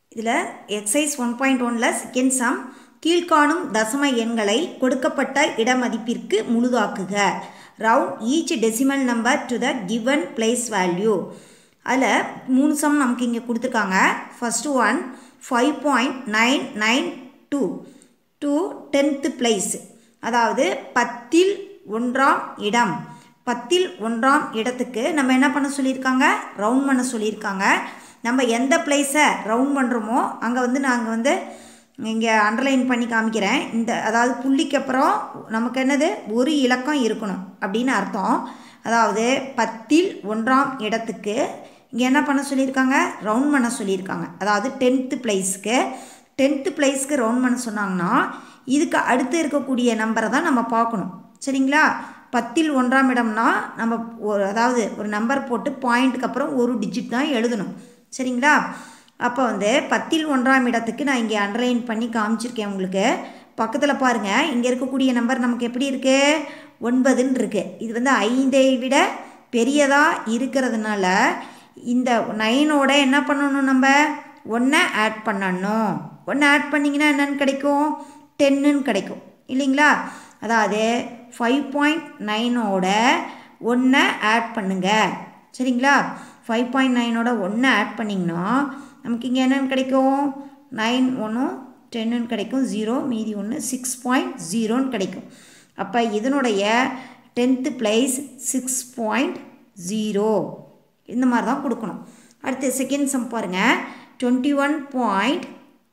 இதில் exercise one point ஒனில் second sum கீழ்காணும் தசம எண்களை கொடுக்கப்பட்ட இடமதிப்பிற்கு முழுதாக்குக round each decimal number to the given place value அதில் மூணு சம் நமக்கு இங்கே கொடுத்துருக்காங்க first one five point nine nine two two tenth place அதாவது பத்தில் ஒன்றாம் இடம் பத்தில் ஒன்றாம் இடத்துக்கு நம்ம என்ன பண்ண சொல்லியிருக்காங்க ரவுண்ட் பண்ண சொல்லியிருக்காங்க நம்ம எந்த பிளேஸை ரவுண்ட் பண்ணுறோமோ அங்கே வந்து நாங்கள் வந்து இங்கே அண்டர்லைன் பண்ணி காமிக்கிறேன் இந்த அதாவது புள்ளிக்கு அப்புறம் நமக்கு என்னது ஒரு இலக்கம் இருக்கணும் அப்படின்னு அர்த்தம் அதாவது பத்தில் ஒன்றாம் இடத்துக்கு இங்கே என்ன பண்ண சொல்லியிருக்காங்க ரவுண்ட் பண்ண சொல்லியிருக்காங்க அதாவது டென்த்து பிளேஸ்க்கு டென்த்து பிளேஸ்க்கு ரவுண்ட் பண்ண சொன்னாங்கன்னா இதுக்கு அடுத்து இருக்கக்கூடிய நம்பரை தான் நம்ம பார்க்கணும் சரிங்களா பத்தில் ஒன்றாம் இடம்னா நம்ம ஒரு அதாவது ஒரு நம்பர் போட்டு பாயிண்ட்டுக்கு அப்புறம் ஒரு டிஜிட் தான் எழுதணும் சரிங்களா அப்போ வந்து பத்தில் ஒன்றாம் இடத்துக்கு நான் இங்கே அண்டர்லைன் பண்ணி காமிச்சிருக்கேன் உங்களுக்கு பக்கத்தில் பாருங்கள் இங்கே இருக்கக்கூடிய நம்பர் நமக்கு எப்படி இருக்குது ஒன்பதுன்னு இருக்குது இது வந்து ஐந்தை விட பெரியதாக இருக்கிறதுனால இந்த நைனோட என்ன பண்ணணும் நம்ம ஒன்றை ஆட் பண்ணணும் ஒன்று ஆட் பண்ணிங்கன்னா என்னென்னு கிடைக்கும் டென்னுன்னு கிடைக்கும் இல்லைங்களா அதாவது ஃபைவ் பாயிண்ட் நைனோட ஒன்றை ஆட் பண்ணுங்கள் சரிங்களா ஃபைவ் பாயிண்ட் நைனோட ஒன்று ஆட் பண்ணிங்கன்னா நமக்கு இங்கே என்னென்னு கிடைக்கும் நைன் ஒன்றும் டென்னுன்னு கிடைக்கும் ஜீரோ மீதி ஒன்று சிக்ஸ் பாயிண்ட் ஜீரோன்னு கிடைக்கும் அப்போ இதனுடைய tenth place six point zero இந்த மாதிரி தான் கொடுக்கணும் அடுத்து செகண்ட் சம் பாருங்கள் twenty one point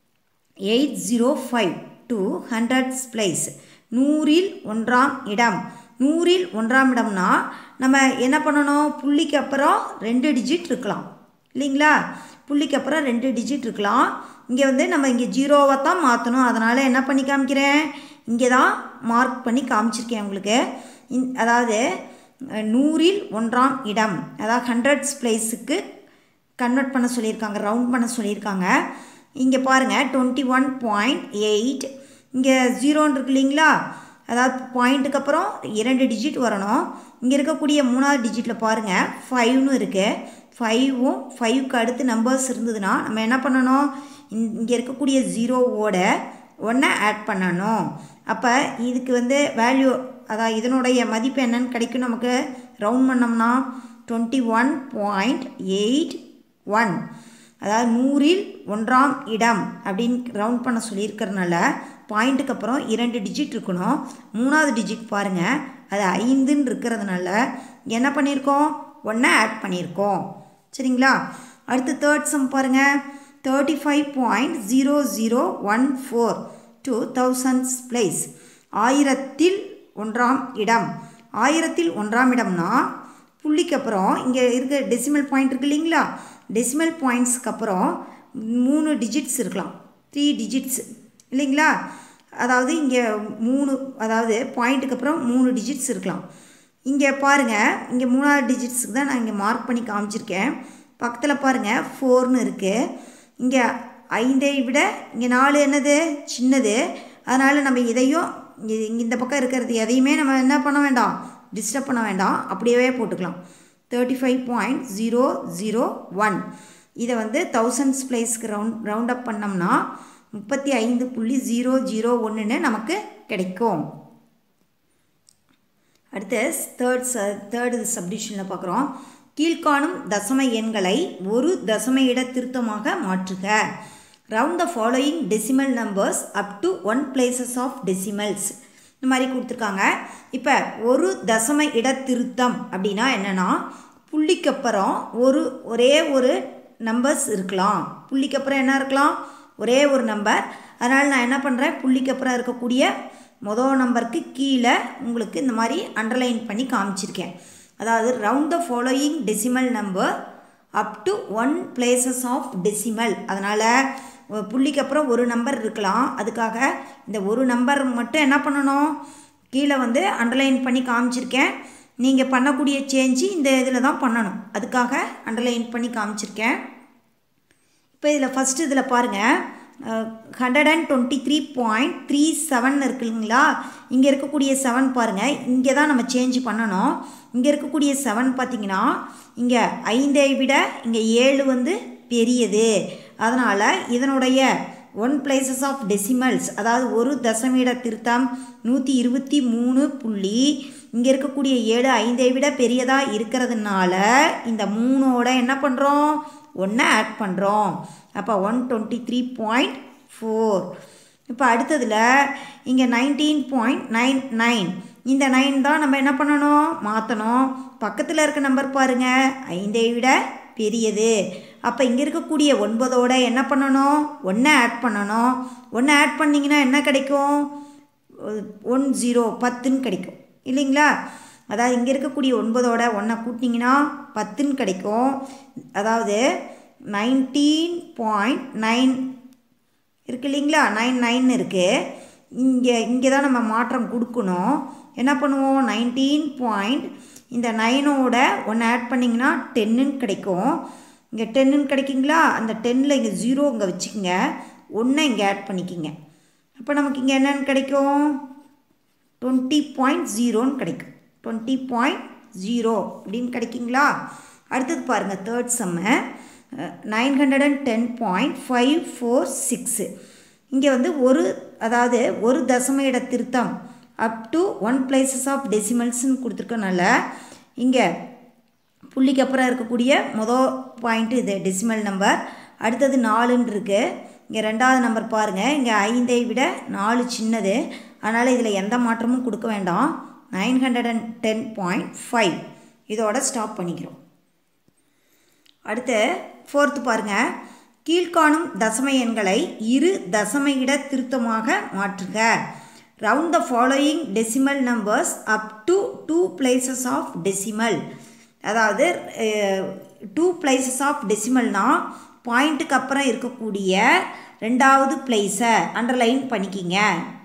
eight zero five to hundredths place நூறில் ஒன்றாம் இடம் நூறில் ஒன்றாம் இடம்னா நம்ம என்ன பண்ணணும் புள்ளிக்கு அப்புறம் ரெண்டு டிஜிட் இருக்கலாம் இல்லைங்களா புள்ளிக்கு அப்புறம் ரெண்டு டிஜிட் இருக்கலாம் இங்கே வந்து நம்ம இங்கே ஜீரோவை தான் மாற்றணும் அதனால் என்ன பண்ணி காமிக்கிறேன் இங்கே தான் மார்க் பண்ணி காமிச்சிருக்கேன் உங்களுக்கு இந் அதாவது நூறில் ஒன்றாம் இடம் அதாவது ஹண்ட்ரட்ஸ் பிளேஸுக்கு கன்வெர்ட் பண்ண சொல்லியிருக்காங்க ரவுண்ட் பண்ண சொல்லியிருக்காங்க இங்கே பாருங்கள் டுவெண்ட்டி ஒன் பாயிண்ட் எயிட் இங்கே ஜீரோன்னு இருக்கு இல்லைங்களா அதாவது பாயிண்ட்டுக்கு அப்புறம் இரண்டு டிஜிட் வரணும் இங்கே இருக்கக்கூடிய மூணாவது டிஜிட்டில் பாருங்கள் ஃபைவ்னு இருக்குது ஃபைவும் ஃபைவ்க்கு அடுத்து நம்பர்ஸ் இருந்ததுன்னா நம்ம என்ன பண்ணணும் இங்கே இருக்கக்கூடிய ஜீரோவோட ஒன்றை ஆட் பண்ணணும் அப்போ இதுக்கு வந்து வேல்யூ அதான் இதனுடைய மதிப்பு என்னன்னு கிடைக்கும் நமக்கு ரவுண்ட் பண்ணோம்னா twenty one point eight one அதாவது நூறில் ஒன்றாம் இடம் அப்படின்னு ரவுண்ட் பண்ண சொல்லியிருக்கிறதுனால பாயிண்ட்டுக்கு அப்புறம் இரண்டு டிஜிட் இருக்கணும் மூணாவது டிஜிட் பாருங்கள் அது ஐந்துன்னு இருக்கிறதுனால என்ன பண்ணியிருக்கோம் ஒன்றை ஆட் பண்ணியிருக்கோம் சரிங்களா அடுத்து தேர்ட் சம் பாருங்கள் thirty five point zero zero one four to thousandths place ஆயிரத்தில் ஒன்றாம் இடம் ஆயிரத்தில் ஒன்றாம் இடம்னா புள்ளிக்கு அப்புறம் இங்கே இருக்க டெசிமல் பாயிண்ட் இருக்கு இல்லைங்களா டெசிமல் பாயிண்ட்ஸ்க்கு அப்புறம் மூணு டிஜிட்ஸ் இருக்கலாம் த்ரீ டிஜிட்ஸ் இல்லைங்களா அதாவது இங்கே மூணு அதாவது பாயிண்ட்டுக்கு அப்புறம் மூணு டிஜிட்ஸ் இருக்கலாம் இங்கே பாருங்கள் இங்கே மூணாவது டிஜிட்ஸுக்கு தான் நான் இங்கே மார்க் பண்ணி காமிச்சிருக்கேன் பக்கத்தில் பாருங்கள் ஃபோர்னு இருக்குது இங்கே ஐந்தை விட இங்கே நாலு என்னது சின்னது அதனால் நம்ம இதையும் இங்கே இந்த பக்கம் இருக்கிறது எதையுமே நம்ம என்ன பண்ண வேண்டாம் டிஸ்டர்ப் பண்ண வேண்டாம் அப்படியே போட்டுக்கலாம் thirty five point zero zero one இதை வந்து தௌசண்ட்ஸ் பிளேஸ்க்கு ரவுண்ட் ரவுண்ட் அப் பண்ணோம்னா முப்பத்தி ஐந்து புள்ளி ஜீரோ ஜீரோ ஒன்றுன்னு நமக்கு கிடைக்கும் அடுத்து தேர்ட் ச தேர்டு சப்டிஷனில் பார்க்குறோம் கீழ்காணும் தசம எண்களை ஒரு தசம இட திருத்தமாக மாற்றுக round the following decimal numbers up to one places of decimals இந்த மாதிரி கொடுத்துருக்காங்க இப்போ ஒரு தசம இட திருத்தம் அப்படின்னா என்னென்னா புள்ளிக்கப்புறம் ஒரு ஒரே ஒரு நம்பர்ஸ் இருக்கலாம் புள்ளிக்கப்புறம் என்ன இருக்கலாம் ஒரே ஒரு நம்பர் அதனால் நான் என்ன பண்ணுறேன் புள்ளிக்கப்புறம் இருக்கக்கூடிய மொதல் நம்பருக்கு கீழே உங்களுக்கு இந்த மாதிரி அண்டர்லைன் பண்ணி காமிச்சிருக்கேன் அதாவது round the following decimal number up to one places of decimal அதனால் புள்ளிக்கு அப்புறம் ஒரு நம்பர் இருக்கலாம் அதுக்காக இந்த ஒரு நம்பர் மட்டும் என்ன பண்ணணும் கீழே வந்து அண்டர்லைன் பண்ணி காமிச்சிருக்கேன் நீங்கள் பண்ணக்கூடிய சேஞ்சு இந்த இதில் தான் பண்ணணும் அதுக்காக அண்டர்லைன் பண்ணி காமிச்சிருக்கேன் இப்போ இதில் ஃபஸ்ட்டு இதில் பாருங்கள் hundred and twenty three point three seven இருக்குங்களா இங்கே இருக்கக்கூடிய செவன் பாருங்கள் இங்கே தான் நம்ம சேஞ்ச் பண்ணணும் இங்கே இருக்கக்கூடிய செவன் பார்த்திங்கன்னா இங்கே ஐந்தை விட இங்கே ஏழு வந்து பெரியது அதனால் இதனுடைய ஒன் பிளேசஸ் ஆஃப் டெசிமல்ஸ் அதாவது ஒரு தசமிட திருத்தம் நூற்றி இருபத்தி மூணு புள்ளி இங்கே இருக்கக்கூடிய ஏழு ஐந்தை விட பெரியதாக இருக்கிறதுனால இந்த மூணோட என்ன பண்ணுறோம் ஒன்றை ஆட் பண்ணுறோம் அப்போ one twenty three point four இப்போ அடுத்ததில் இங்கே நைன்டீன் பாயிண்ட் நைன் நைன் இந்த நைன் தான் நம்ம என்ன பண்ணணும் மாற்றணும் பக்கத்தில் இருக்க நம்பர் பாருங்கள் ஐந்தை விட பெரியது அப்போ இங்கே இருக்கக்கூடிய ஒன்பதோட என்ன பண்ணணும் ஒன்றை ஆட் பண்ணணும் ஒன்றை ஆட் பண்ணிங்கன்னா என்ன கிடைக்கும் ஒன் ஜீரோ பத்துன்னு கிடைக்கும் இல்லைங்களா அதாவது இங்கே இருக்கக்கூடிய ஒன்பதோட ஒன்றை கூட்டினீங்கன்னா பத்துன்னு கிடைக்கும் அதாவது நைன்டீன் பாயிண்ட் நைன் இருக்கு இல்லைங்களா நைன் நைன் இருக்குது இங்கே இங்கே தான் நம்ம மாற்றம் கொடுக்கணும் என்ன பண்ணுவோம் நைன்டீன் பாயிண்ட் இந்த நைனோட ஒன்று ஆட் பண்ணிங்கன்னா டென்னுன்னு கிடைக்கும் இங்கே டென்னுன்னு கிடைக்குங்களா அந்த டென்னில் இங்கே ஜீரோ இங்கே வச்சுக்கோங்க ஒன்றை இங்கே ஆட் பண்ணிக்கிங்க அப்போ நமக்கு இங்கே என்னென்னு கிடைக்கும் டுவெண்ட்டி பாயிண்ட் ஜீரோன்னு கிடைக்கும் டுவெண்ட்டி பாயிண்ட் ஜீரோ அப்படின்னு கிடைக்குங்களா அடுத்தது பாருங்கள் third sum nine hundred and ten point five four six இங்கே வந்து ஒரு அதாவது ஒரு தசம இட திருத்தம் up to one places of டெசிமல்ஸ்னு கொடுத்துருக்கனால இங்கே புள்ளிக்கு அப்புறம் இருக்கக்கூடிய மொதல் பாயிண்ட்டு இது டெசிமல் நம்பர் அடுத்தது நாலுன்னு இருக்குது இங்கே ரெண்டாவது நம்பர் பாருங்கள் இங்கே ஐந்தை விட நாலு சின்னது அதனால் இதில் எந்த மாற்றமும் கொடுக்க வேண்டாம் nine hundred and ten point five இதோட ஸ்டாப் பண்ணிக்கிறோம் அடுத்து ஃபோர்த்து பாருங்கள் கீழ்காணும் தசம எண்களை இரு தசம இட திருத்தமாக மாற்றுக round the following decimal numbers up to two places of decimal அதாவது டூ பிளேசஸ் ஆஃப் டெசிமல்னால் பாயிண்ட்டுக்கு அப்புறம் இருக்கக்கூடிய ரெண்டாவது பிளேஸை அண்டர்லைன் பண்ணிக்கிங்க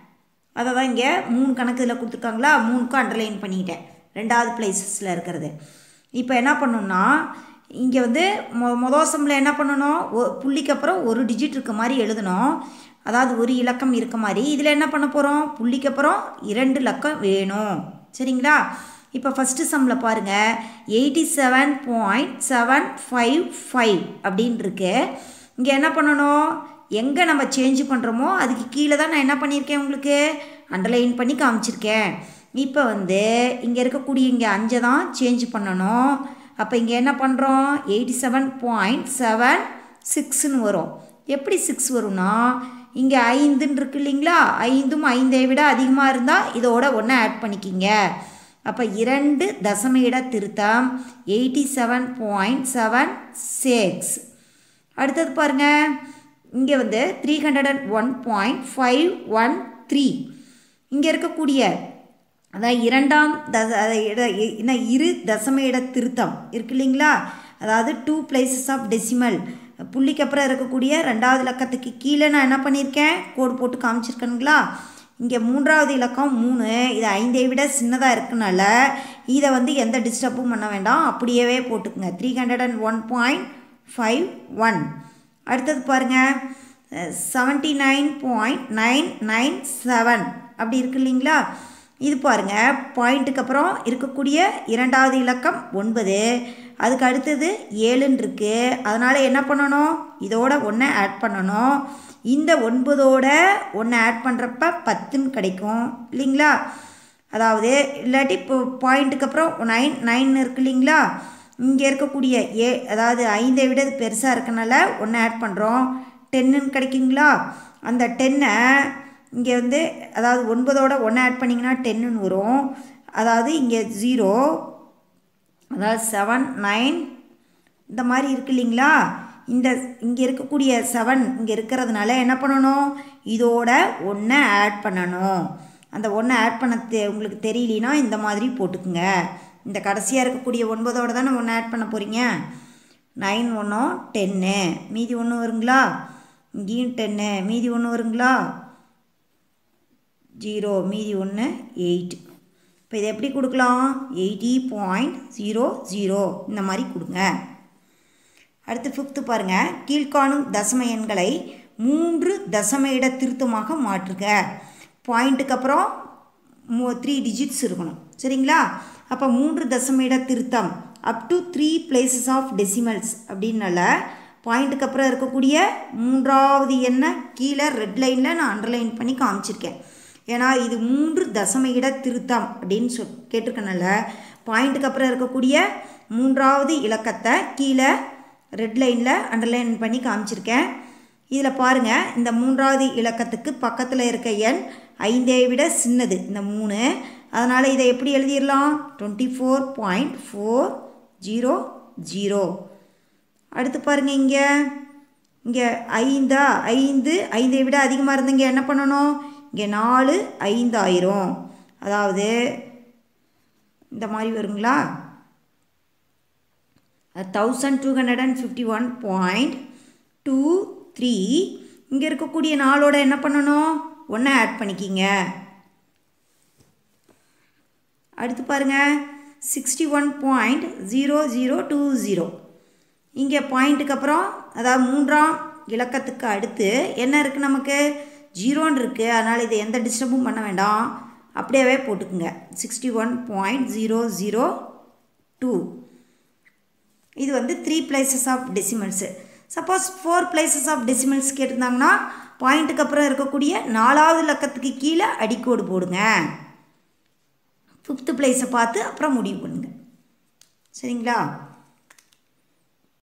அதை தான் இங்கே மூணு கணக்கு இதில் கொடுத்துருக்காங்களா மூணுக்கும் அண்டர்லைன் பண்ணிக்கிட்டேன் ரெண்டாவது பிளேசஸில் இருக்கிறது இப்போ என்ன பண்ணணும்னா இங்கே வந்து மொ மொதல் சம்மில் என்ன பண்ணணும் ஒ புள்ளிக்கு அப்புறம் ஒரு டிஜிட் இருக்க மாதிரி எழுதணும் அதாவது ஒரு இலக்கம் இருக்க மாதிரி இதில் என்ன பண்ண போகிறோம் புள்ளிக்கு அப்புறம் இரண்டு இலக்கம் வேணும் சரிங்களா இப்போ ஃபஸ்ட்டு சம்மில் பாருங்கள் eighty seven point seven five five அப்படின்னு இருக்கு இங்கே என்ன பண்ணணும் எங்கே நம்ம சேஞ்ச் பண்ணுறோமோ அதுக்கு கீழே தான் நான் என்ன பண்ணியிருக்கேன் உங்களுக்கு அண்டர்லைன் பண்ணி காமிச்சிருக்கேன் இப்போ வந்து இங்கே இருக்கக்கூடிய இங்கே அஞ்சை தான் சேஞ்ச் பண்ணணும் அப்போ இங்கே என்ன பண்ணுறோம் எயிட்டி செவன் பாயிண்ட் செவன் சிக்ஸ்னு வரும் எப்படி சிக்ஸ் வரும்னா இங்கே ஐந்துன்னு இருக்கு இல்லைங்களா ஐந்தும் ஐந்தை விட அதிகமாக இருந்தால் இதோட ஒன்று ஆட் பண்ணிக்கிங்க அப்போ இரண்டு தசம இட திருத்தம் eighty seven point seven six அடுத்தது பாருங்கள் இங்கே வந்து three hundred and one point five one three இங்கே இருக்கக்கூடிய அதாவது இரண்டாம் தச இட என்ன இரு தசம இட திருத்தம் இருக்கு இல்லைங்களா அதாவது டூ பிளேசஸ் ஆஃப் டெசிமல் புள்ளிக்கு அப்புறம் இருக்கக்கூடிய ரெண்டாவது இலக்கத்துக்கு கீழே நான் என்ன பண்ணியிருக்கேன் கோடு போட்டு காமிச்சிருக்கேனுங்களா இங்கே மூன்றாவது இலக்கம் மூணு இது ஐந்தை விட சின்னதாக இருக்குனால இதை வந்து எந்த டிஸ்டர்பும் பண்ண வேண்டாம் அப்படியே போட்டுக்குங்க three hundred and one point five one அடுத்தது பாருங்கள் seventy nine point nine nine seven அப்படி இருக்கு இல்லைங்களா இது பாருங்கள் பாயிண்ட்டுக்கு அப்புறம் இருக்கக்கூடிய இரண்டாவது இலக்கம் ஒன்பது அதுக்கு அடுத்தது ஏழுன்னு இருக்குது அதனால் என்ன பண்ணணும் இதோட ஒன்றை ஆட் பண்ணணும் இந்த ஒன்பதோட ஒன்று ஆட் பண்ணுறப்ப பத்துன்னு கிடைக்கும் இல்லைங்களா அதாவது இல்லாட்டி இப்போ பாயிண்ட்டுக்கு அப்புறம் நைன் நைன் இருக்கு இல்லைங்களா இங்கே இருக்கக்கூடிய ஏ அதாவது ஐந்தை விட இது பெருசாக இருக்கனால ஒன்று ஆட் பண்ணுறோம் டென்னுன்னு கிடைக்குங்களா அந்த டென்னை இங்கே வந்து அதாவது ஒன்பதோட ஒன்று ஆட் பண்ணிங்கன்னா டென்னுன்னு வரும் அதாவது இங்கே ஜீரோ அதாவது செவன் நைன் இந்த மாதிரி இருக்கு இல்லைங்களா இந்த இங்கே இருக்கக்கூடிய செவன் இங்கே இருக்கிறதுனால என்ன பண்ணணும் இதோட ஒன்றை ஆட் பண்ணணும் அந்த ஒன்றை ஆட் பண்ண தெ உங்களுக்கு தெரியலனா இந்த மாதிரி போட்டுக்குங்க இந்த கடைசியாக இருக்கக்கூடிய ஒன்பதோட தானே ஒன்று ஆட் பண்ண போகிறீங்க நைன் ஒன்றும் டென்னு மீதி ஒன்று வருங்களா இங்கேயும் டென்னு மீதி ஒன்று வருங்களா ஜீரோ மீதி ஒன்று எயிட் இப்போ இதை எப்படி கொடுக்கலாம் எயிட்டி பாயிண்ட் ஜீரோ ஜீரோ இந்த மாதிரி கொடுங்க அடுத்து ஃபிஃப்த்து பாருங்கள் கீழ்காணும் தசம எண்களை மூன்று தசம இட திருத்தமாக மாற்றுக பாயிண்ட்டுக்கு அப்புறம் மூ த்ரீ டிஜிட்ஸ் இருக்கணும் சரிங்களா அப்போ மூன்று தசம இட திருத்தம் up to three places of decimals அப்படின்னால பாயிண்ட்டுக்கு அப்புறம் இருக்கக்கூடிய மூன்றாவது எண்ணை கீழே ரெட் லைனில் நான் அண்டர்லைன் பண்ணி காமிச்சிருக்கேன் ஏன்னா இது மூன்று தசம இட திருத்தம் அப்படின்னு சொல் கேட்டிருக்கனால பாயிண்ட்டுக்கு அப்புறம் இருக்கக்கூடிய மூன்றாவது இலக்கத்தை கீழே ரெட் லைனில் அண்டர்லைன் பண்ணி காமிச்சிருக்கேன் இதில் பாருங்கள் இந்த மூன்றாவது இலக்கத்துக்கு பக்கத்தில் இருக்க எண் ஐந்தை விட சின்னது இந்த மூணு அதனால் இதை எப்படி எழுதிடலாம் twenty four point four zero zero அடுத்து பாருங்கள் இங்கே இங்கே ஐந்தா ஐந்து ஐந்தை விட அதிகமாக இருந்தீங்க என்ன பண்ணணும் இங்கே நாலு ஐந்தாயிரம் அதாவது இந்த மாதிரி வருங்களா thousand two hundred and fifty one point two three இங்கே இருக்கக்கூடிய நாளோட என்ன பண்ணணும் ஒன்றை ஆட் பண்ணிக்கிங்க அடுத்து பாருங்கள் sixty one point zero zero two zero இங்கே பாயிண்ட்டுக்கு அப்புறம் அதாவது மூன்றாம் இலக்கத்துக்கு அடுத்து என்ன இருக்குது நமக்கு ஜீரோன்னு இருக்குது அதனால் இதை எந்த டிஸ்டர்பும் பண்ண வேண்டாம் அப்படியே போட்டுக்குங்க sixty one point zero zero two இது வந்து three places of decimals suppose four places of decimals கேட்டிருந்தாங்கன்னா பாயிண்ட்டுக்கு அப்புறம் இருக்கக்கூடிய நாலாவது இலக்கத்துக்கு கீழே அடிக்கோடு போடுங்க ஃபிஃப்த்து பிளேஸை பார்த்து அப்புறம் முடிவு பண்ணுங்கள் சரிங்களா